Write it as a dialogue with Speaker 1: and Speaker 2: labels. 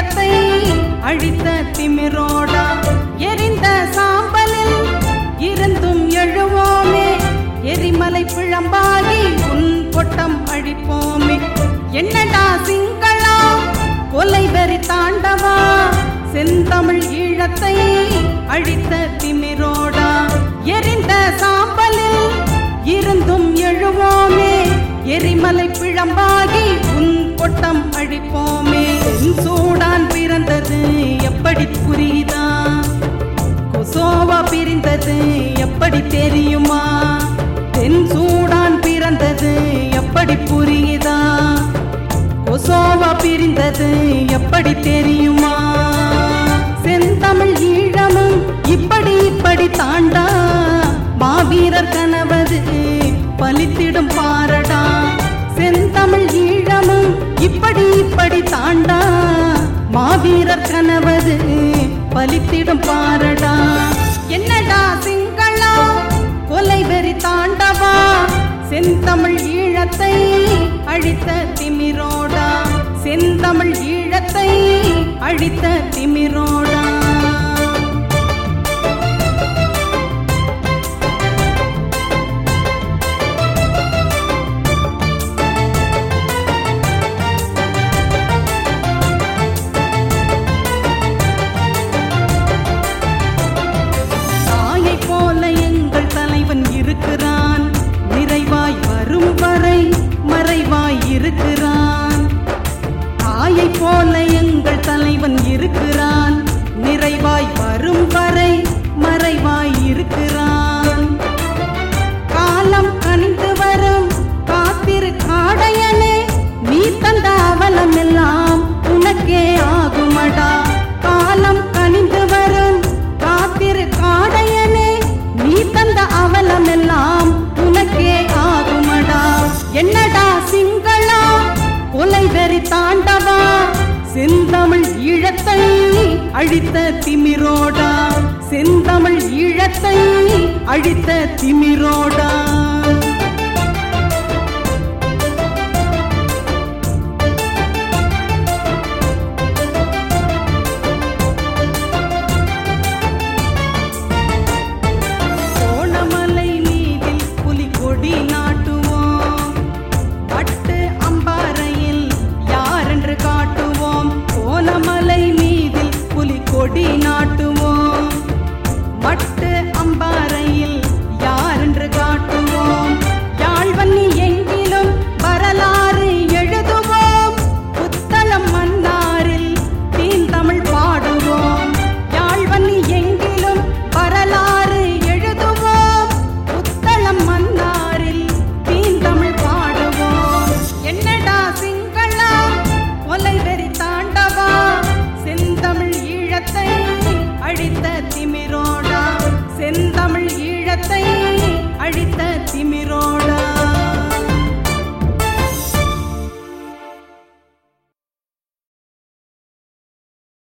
Speaker 1: ஈழத்தை அழித்த திமிரோடா எரிந்த சாம்பலில் இருந்தும் எழுவோமே எரிமலை பிழம்பாகி உன் கொட்டம் அழிப்போமே என்னடா சிங்களா கொலை வெறி தாண்டவா செந்தமிழ் ஈழத்தை அழித்த திமிரோடா எரிந்த சாம்பலில் இருந்தும் எழுவோமே எரிமலை பிழம்பாகி உன் கொட்டம் அழிப்போமே தென் சூடான் பிறந்தது எப்படி புரியுதா கொசோவா பிரிந்தது எப்படி தெரியுமா தென் சூடான் பிறந்தது எப்படி புரியுதா கொசோவா பிரிந்தது எப்படி தெரியுமா செந்தமிழ் ஈழமும் இப்படி இப்படி தாண்டா மாவீரர் கனவது பலித்திடும் பாரடா செந்தமிழ் ஈழமும் இப்படி இப்படி தாண்டா மாவீரர் கனவது பலித்திடும் பாரடா என்னடா சிங்களா கொலை வெறி தாண்டவா செந்தமிழ் ஈழத்தை அழித்த திமிரோடா செந்தமிழ் ஈழத்தை அழித்த திமிரோடா தாயை போல எங்கள் தலைவன் இருக்கிறான் நிறைவாய் வரும் வரை மறைவாய் இருக்கிறான் தாயை போல எங்கள் தலைவன் இருக்கிறான் நிறைவாய் வரும் வரை மறைவாய் இருக்கிறான் காலம் கனிந்து வரும் காத்திரு காடையனே நீ தந்த அவலம் எல்லாம் உனக்கே ஆகுமடா காலம் கனிந்து வரும் காத்திரு காடையனே நீ தந்த அவலம் எல்லாம் உனக்கே ஆகுமடா என்னடா சிங்களா கொலை வெறி தாண்டவா செந்தமிழ் ஈழத்தை அழித்த திமிரோடா செந்தமிழ் ஈழத்தை அழித்த திமிரோடா சோழமலை மீதில் புலி கொடி நாட்டுவோம் பட்டு அம்பாறையில் யாரென்று காட்டுவோம் கோலமலை மீதில் புலி கொடி நாட்டுவோம்